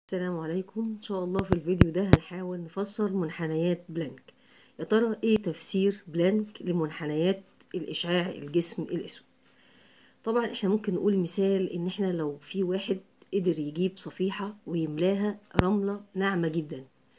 السلام عليكم ان شاء الله في الفيديو ده هنحاول نفسر منحنيات بلانك يا ترى ايه تفسير بلانك لمنحنيات الاشعاع الجسم الاسود طبعا احنا ممكن نقول مثال ان احنا لو في واحد قدر يجيب صفيحة ويملاها رملة ناعمة جدا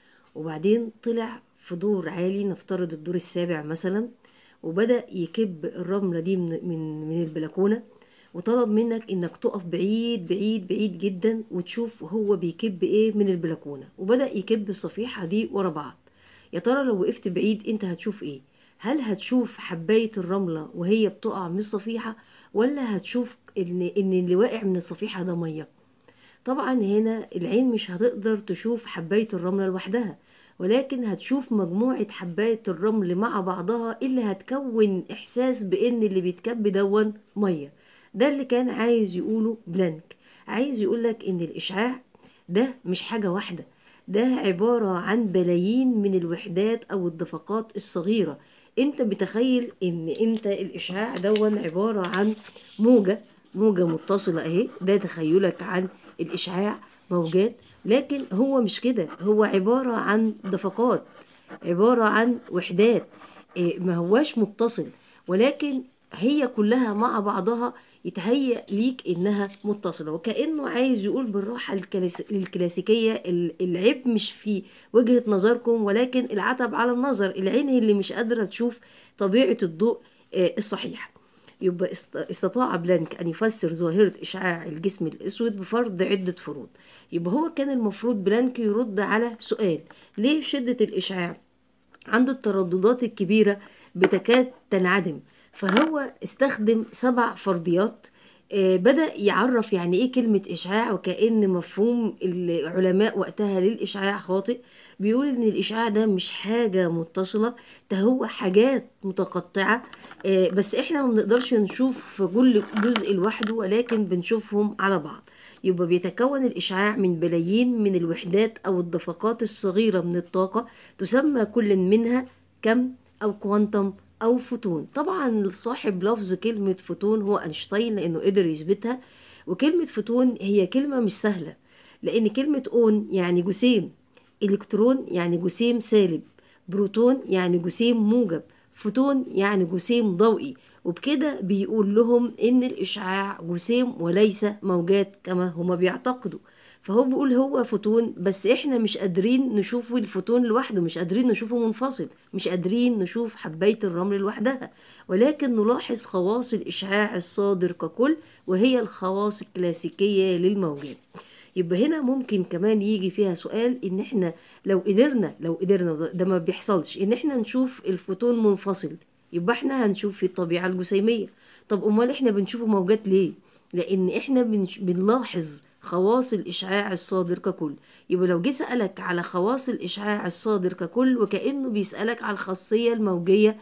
وبعدين طلع في دور عالي نفترض الدور السابع مثلا وبدأ يكب الرملة دي من, من, من البلكونة وطلب منك انك تقف بعيد بعيد بعيد جدا وتشوف هو بيكب ايه من البلكونة وبدأ يكب الصفيحة دي ورا بعض يا ترى لو وقفت بعيد انت هتشوف ايه هل هتشوف حباية الرملة وهي بتقع من الصفيحة ولا هتشوف ان, إن اللي واقع من الصفيحة ده مية طبعا هنا العين مش هتقدر تشوف حباية الرملة لوحدها ولكن هتشوف مجموعة حباية الرمل مع بعضها اللي هتكون إحساس بإن اللي بيتكب دون مية ده اللي كان عايز يقوله بلانك عايز يقولك إن الإشعاع ده مش حاجة واحدة ده عبارة عن بلايين من الوحدات أو الدفقات الصغيرة انت بتخيل ان انت الاشعاع دون عبارة عن موجة موجة متصلة اهي ده تخيلك عن الاشعاع موجات لكن هو مش كده هو عبارة عن دفقات عبارة عن وحدات إيه ما هواش متصل ولكن هي كلها مع بعضها يتهيأ ليك انها متصله وكانه عايز يقول بالراحه الكلاسيكيه العيب مش في وجهه نظركم ولكن العتب على النظر العين اللي مش قادره تشوف طبيعه الضوء الصحيح يبقى استطاع بلانك أن يفسر ظاهرة إشعاع الجسم الأسود بفرض عدة فروض يبقى هو كان المفروض بلانك يرد على سؤال ليه شدة الإشعاع عند الترددات الكبيرة بتكاد تنعدم فهو استخدم سبع فرضيات بدأ يعرف يعني ايه كلمة إشعاع وكأن مفهوم العلماء وقتها للإشعاع خاطئ بيقول إن الإشعاع ده مش حاجة متصلة ده هو حاجات متقطعة بس إحنا ما بنقدرش نشوف في كل جزء لوحده ولكن بنشوفهم على بعض يبقى بيتكون الإشعاع من بلايين من الوحدات أو الدفقات الصغيرة من الطاقة تسمى كل منها كم أو كوانتم أو فوتون طبعا صاحب لفظ كلمة فوتون هو أينشتاين لأنه قدر يثبتها وكلمة فوتون هي كلمة مش سهلة لأن كلمة أون يعني جسيم إلكترون يعني جسيم سالب بروتون يعني جسيم موجب فوتون يعني جسيم ضوئي وبكده بيقول لهم إن الإشعاع جسيم وليس موجات كما هما بيعتقدوا فهو بيقول هو فوتون بس احنا مش قادرين نشوف الفوتون لوحده مش قادرين نشوفه منفصل مش قادرين نشوف حباية الرمل لوحدها ولكن نلاحظ خواص الإشعاع الصادر ككل وهي الخواص الكلاسيكية للموجات يبقى هنا ممكن كمان يجي فيها سؤال ان احنا لو قدرنا لو قدرنا ده ما بيحصلش ان احنا نشوف الفوتون منفصل يبقى احنا هنشوف في الطبيعة الجسيمية طب امال احنا بنشوفه موجات ليه لان احنا بنلاحظ خواص الإشعاع الصادر ككل يبقى لو جه سألك على خواص الإشعاع الصادر ككل وكأنه بيسألك على الخاصية الموجية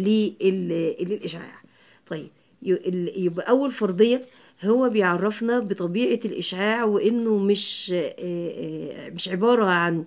للإشعاع طيب يبقى أول فرضية هو بيعرفنا بطبيعة الإشعاع وإنه مش مش عبارة عن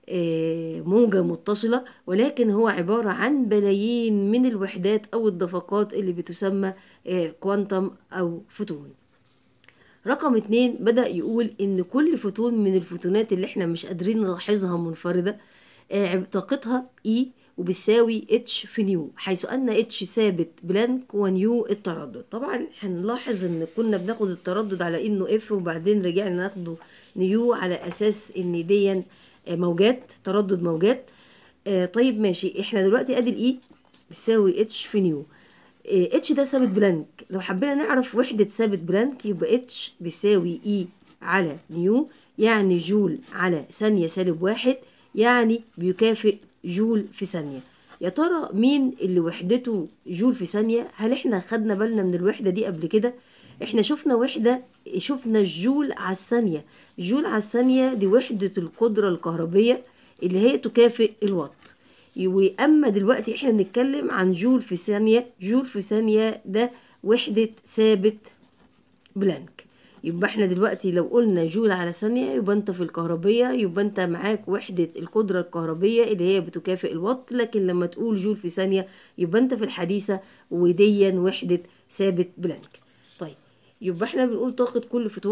موجة متصلة ولكن هو عبارة عن بلايين من الوحدات أو الدفقات اللي بتسمى كوانتم أو فوتون رقم اتنين بدأ يقول إن كل فوتون من الفوتونات اللي احنا مش قادرين نلاحظها منفردة طاقتها E وبتساوي اتش في نيو حيث أن اتش ثابت بلانك ونيو التردد طبعا هنلاحظ إن كنا بناخد التردد على إنه اف وبعدين رجعنا ناخده نيو على أساس إن دي موجات تردد موجات طيب ماشي احنا دلوقتي ادي الاي بتساوي اتش في نيو اتش ده ثابت بلانك لو حبينا نعرف وحدة ثابت بلانك يبقى اتش بيساوي اي على نيو يعني جول على ثانية سالب واحد يعني بيكافئ جول في ثانية يا ترى مين اللي وحدته جول في ثانية هل احنا خدنا بالنا من الوحدة دي قبل كده احنا شفنا وحدة شفنا الجول على الثانية جول على الثانية دي وحدة القدرة الكهربية اللي هي تكافئ الوات واما دلوقتي احنا بنتكلم عن جول في ثانيه جول في ثانيه ده وحده ثابت بلانك يبقى احنا دلوقتي لو قلنا جول على ثانيه يبقى انت في الكهربيه يبقى انت معاك وحده القدره الكهربيه اللي هي بتكافئ الوات لكن لما تقول جول في ثانيه يبقى انت في الحديثه وديا وحده ثابت بلانك طيب يبقى احنا بنقول طاقه كل فوتون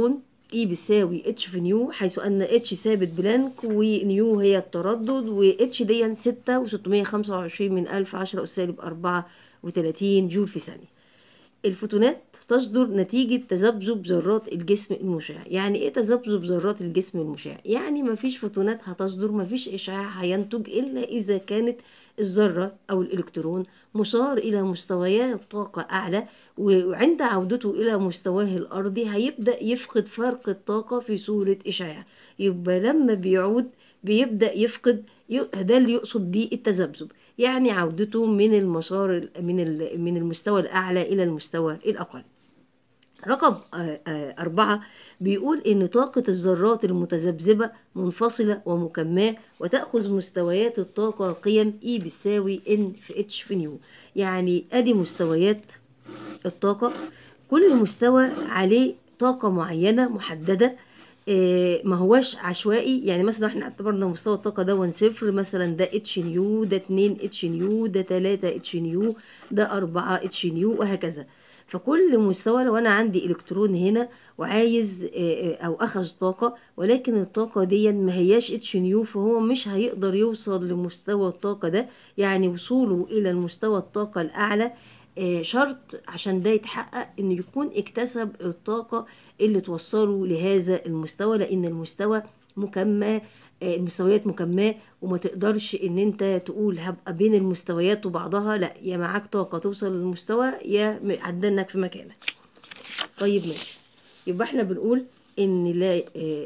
اي بتساوي اتش في نيو حيث ان اتش ثابت بلانك ونيو هي التردد واتش دي ستة وستمية خمسة وعشرين من ألف عشرة أس سالب أربعة وتلاتين جول في ثانية الفوتونات تصدر نتيجة تذبذب ذرات الجسم المشع يعني ايه تذبذب ذرات الجسم المشع يعني مفيش فوتونات هتصدر مفيش اشعاع هينتج الا اذا كانت الذرة او الالكترون مصار الى مستويات طاقة اعلى وعند عودته الى مستواه الارضي هيبدأ يفقد فرق الطاقة في صورة اشعاع يبقى لما بيعود بيبدأ يفقد ده اللي يقصد بيه التذبذب يعني عودته من المسار من من المستوى الأعلى إلى المستوى الأقل رقم أربعة بيقول إن طاقة الذرات المتذبذبة منفصلة ومكماة وتأخذ مستويات الطاقة قيم E بتساوي N في H في نيو يعني أدي مستويات الطاقة كل مستوى عليه طاقة معينة محددة ما هواش عشوائي يعني مثلا احنا اعتبرنا مستوى الطاقة ده صفر مثلا ده اتش نيو ده اتنين اتش نيو ده تلاتة اتش نيو ده أربعة اتش نيو وهكذا فكل مستوى لو أنا عندي إلكترون هنا وعايز أو أخذ طاقة ولكن الطاقة دي ما هياش اتش نيو فهو مش هيقدر يوصل لمستوى الطاقة ده يعني وصوله إلى المستوى الطاقة الأعلى شرط عشان ده يتحقق ان يكون اكتسب الطاقة اللي توصله لهذا المستوى لان المستوى مكمى المستويات مكماة وما تقدرش ان انت تقول هبقى بين المستويات وبعضها لا يا معاك طاقة توصل للمستوى يا عدنك في مكانك طيب ماشي يبقى احنا بنقول ان لا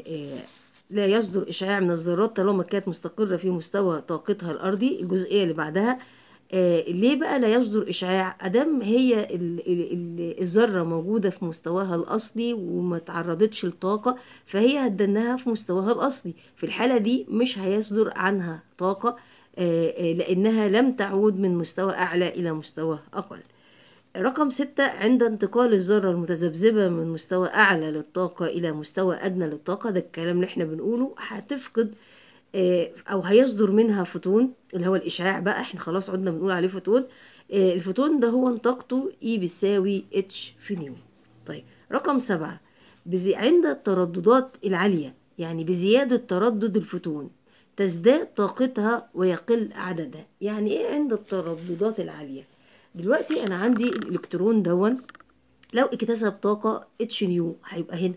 لا يصدر اشعاع من الذرات طالما كانت مستقرة في مستوى طاقتها الارضي الجزئية اللي بعدها آه ليه بقى لا يصدر إشعاع أدم هي الذرة موجودة في مستواها الأصلي وما تعرضتش لطاقة فهي هتدنها في مستواها الأصلي في الحالة دي مش هيصدر عنها طاقة آه آه لأنها لم تعود من مستوى أعلى إلى مستوى أقل رقم ستة عند انتقال الذرة المتذبذبة من مستوى أعلى للطاقة إلى مستوى أدنى للطاقة ده الكلام اللي احنا بنقوله هتفقد او هيصدر منها فوتون اللي هو الاشعاع بقى احنا خلاص عدنا بنقول عليه فوتون الفوتون ده هو طاقته اي بيساوي اتش في نيو طيب رقم سبعة بزي عند الترددات العالية يعني بزيادة تردد الفوتون تزداد طاقتها ويقل عددها يعني ايه عند الترددات العالية دلوقتي انا عندي الالكترون دون لو اكتسب طاقة اتش نيو هيبقى هنا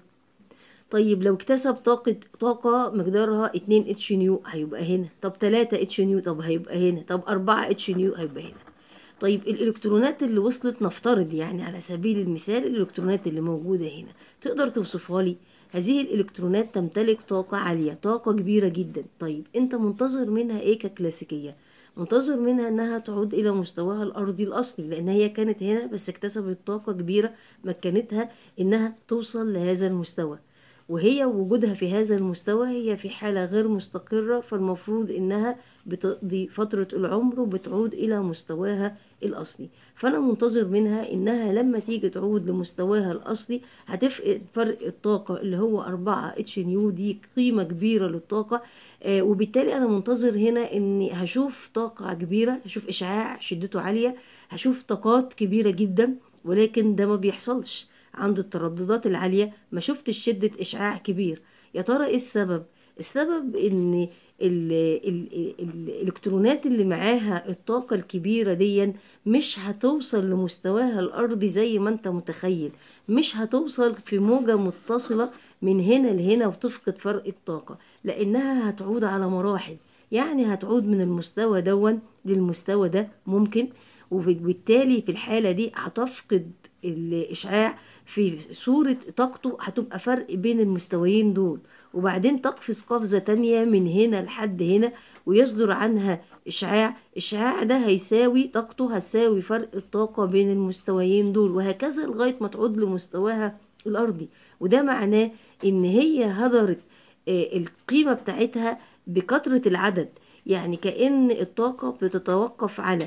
طيب لو اكتسب طاقة طاقة مقدارها اتنين اتش نيو هيبقى هنا طب تلاتة اتش نيو طب هيبقى هنا طب أربعة اتش نيو هيبقى هنا طيب الإلكترونات اللي وصلت نفترض يعني على سبيل المثال الإلكترونات اللي موجودة هنا تقدر توصفها لي هذه الإلكترونات تمتلك طاقة عالية طاقة كبيرة جدا طيب أنت منتظر منها إيه ككلاسيكية منتظر منها انها تعود الى مستواها الارضي الاصلي لان هي كانت هنا بس اكتسبت طاقة كبيرة مكنتها انها توصل لهذا المستوى وهي وجودها في هذا المستوى هي في حالة غير مستقرة فالمفروض إنها بتقضي فترة العمر وبتعود إلى مستواها الأصلي فأنا منتظر منها إنها لما تيجي تعود لمستواها الأصلي هتفقد فرق الطاقة اللي هو أربعة اتش نيو دي قيمة كبيرة للطاقة آه وبالتالي أنا منتظر هنا إني هشوف طاقة كبيرة هشوف إشعاع شدته عالية هشوف طاقات كبيرة جدا ولكن ده ما بيحصلش عند الترددات العالية ما شفتش شدة إشعاع كبير يا ترى إيه السبب؟ السبب إن ال ال ال الإلكترونات اللي معاها الطاقة الكبيرة دي مش هتوصل لمستواها الأرضي زي ما أنت متخيل مش هتوصل في موجة متصلة من هنا لهنا وتفقد فرق الطاقة لأنها هتعود على مراحل يعني هتعود من المستوى دون للمستوى ده ممكن وبالتالي في الحالة دي هتفقد الإشعاع في صورة طاقته هتبقى فرق بين المستويين دول وبعدين تقفز قفزة تانية من هنا لحد هنا ويصدر عنها إشعاع إشعاع ده هيساوي طاقته هتساوي فرق الطاقة بين المستويين دول وهكذا لغاية ما تعود لمستواها الأرضي وده معناه إن هي هدرت القيمة بتاعتها بكثرة العدد يعني كأن الطاقة بتتوقف على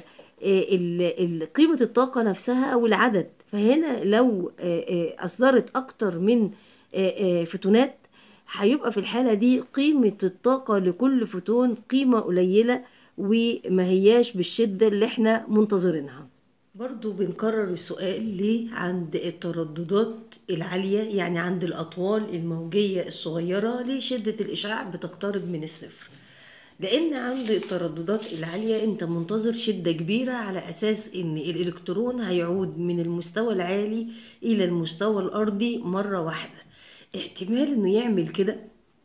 قيمة الطاقة نفسها أو العدد فهنا لو أصدرت أكتر من فوتونات هيبقى في الحالة دي قيمة الطاقة لكل فوتون قيمة قليلة وما هياش بالشدة اللي احنا منتظرينها برضو بنكرر السؤال ليه عند الترددات العالية يعني عند الأطوال الموجية الصغيرة ليه شدة الإشعاع بتقترب من الصفر لأن عند الترددات العالية أنت منتظر شدة كبيرة على أساس أن الإلكترون هيعود من المستوى العالي إلى المستوى الأرضي مرة واحدة احتمال أنه يعمل كده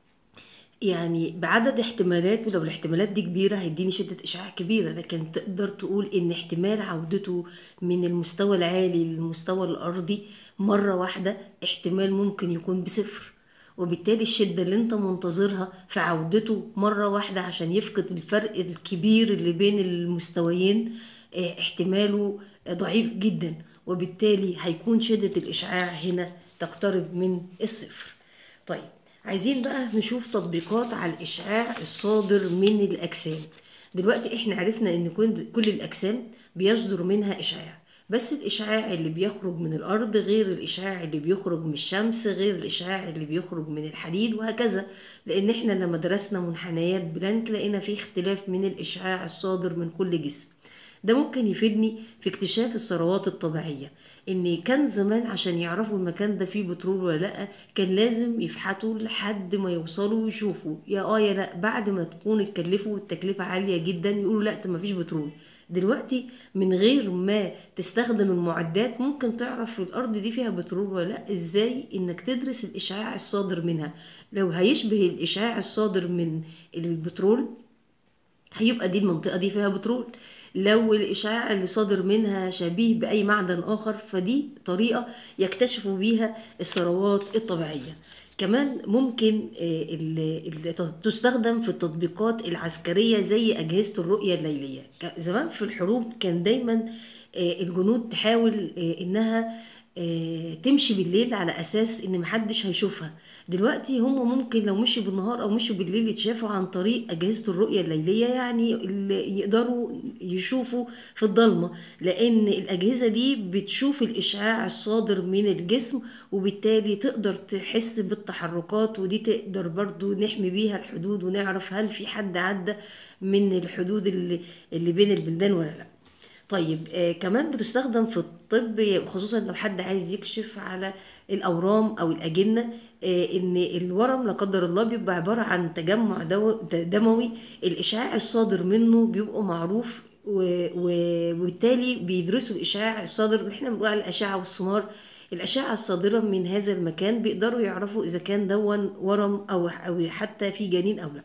يعني بعدد احتمالات ولو الاحتمالات دي كبيرة هيديني شدة إشعاع كبيرة لكن تقدر تقول إن احتمال عودته من المستوى العالي للمستوى الأرضي مرة واحدة احتمال ممكن يكون بصفر وبالتالي الشدة اللي انت منتظرها في عودته مرة واحدة عشان يفقد الفرق الكبير اللي بين المستويين اه، احتماله ضعيف جدا وبالتالي هيكون شدة الإشعاع هنا تقترب من الصفر طيب عايزين بقى نشوف تطبيقات على الإشعاع الصادر من الأجسام دلوقتي احنا عرفنا ان كل كل الأجسام بيصدر منها إشعاع بس الإشعاع اللي بيخرج من الأرض غير الإشعاع اللي بيخرج من الشمس غير الإشعاع اللي بيخرج من الحديد وهكذا لأن احنا لما درسنا منحنيات بلانك لقينا في اختلاف من الإشعاع الصادر من كل جسم ده ممكن يفيدني في اكتشاف الثروات الطبيعية ان كان زمان عشان يعرفوا المكان ده فيه بترول ولا لا كان لازم يفحطوا لحد ما يوصلوا ويشوفوا يا اه يا لا بعد ما تكون اتكلفوا والتكلفة عالية جدا يقولوا لا ده مفيش بترول دلوقتي من غير ما تستخدم المعدات ممكن تعرف الارض دي فيها بترول ولا لا ازاي انك تدرس الاشعاع الصادر منها لو هيشبه الاشعاع الصادر من البترول هيبقى دي المنطقة دي فيها بترول لو الإشعاع اللي صادر منها شبيه بأي معدن آخر فدي طريقة يكتشفوا بيها الثروات الطبيعية كمان ممكن آه، ال- ال- تستخدم في التطبيقات العسكرية زي أجهزة الرؤية الليلية ك- زمان في الحروب كان دايما آه، الجنود تحاول آه، إنها آه، تمشي بالليل على اساس ان محدش هيشوفها دلوقتي هم ممكن لو مشوا بالنهار او مشوا بالليل يتشافوا عن طريق اجهزه الرؤيه الليليه يعني اللي يقدروا يشوفوا في الضلمه لان الاجهزه دي بتشوف الاشعاع الصادر من الجسم وبالتالي تقدر تحس بالتحركات ودي تقدر برضو نحمي بيها الحدود ونعرف هل في حد عدى من الحدود اللي, اللي بين البلدان ولا لا طيب آه كمان بتستخدم في الطب خصوصا لو حد عايز يكشف على الأورام أو الأجنة آه إن الورم لا قدر الله بيبقى عبارة عن تجمع دو- دموي الإشعاع الصادر منه بيبقى معروف و- و- وبالتالي بيدرسوا الإشعاع الصادر اللي احنا بنقول على الأشعة والسونار الأشعة الصادرة من هذا المكان بيقدروا يعرفوا إذا كان دون ورم أو أو حتى في جنين أو لا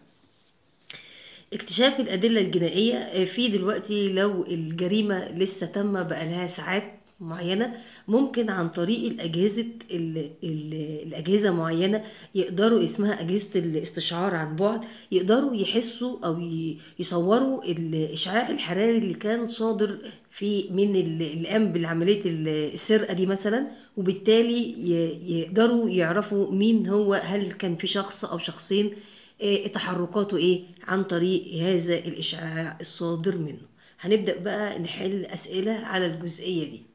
اكتشاف الأدلة الجنائية آه، في دلوقتي لو الجريمة لسه تم بقالها ساعات معينة ممكن عن طريق الأجهزة ال- ال- الأجهزة معينة يقدروا اسمها أجهزة الاستشعار عن بعد يقدروا يحسوا أو ي- يصوروا الإشعاع الحراري اللي كان صادر في من ال- اللي قام بعملية ال- السرقة دي مثلا وبالتالي ي- يقدروا يعرفوا مين هو هل كان في شخص أو شخصين آه، تحركاته ايه عن طريق هذا الاشعاع الصادر منه هنبدأ بقى نحل أسئلة على الجزئية دي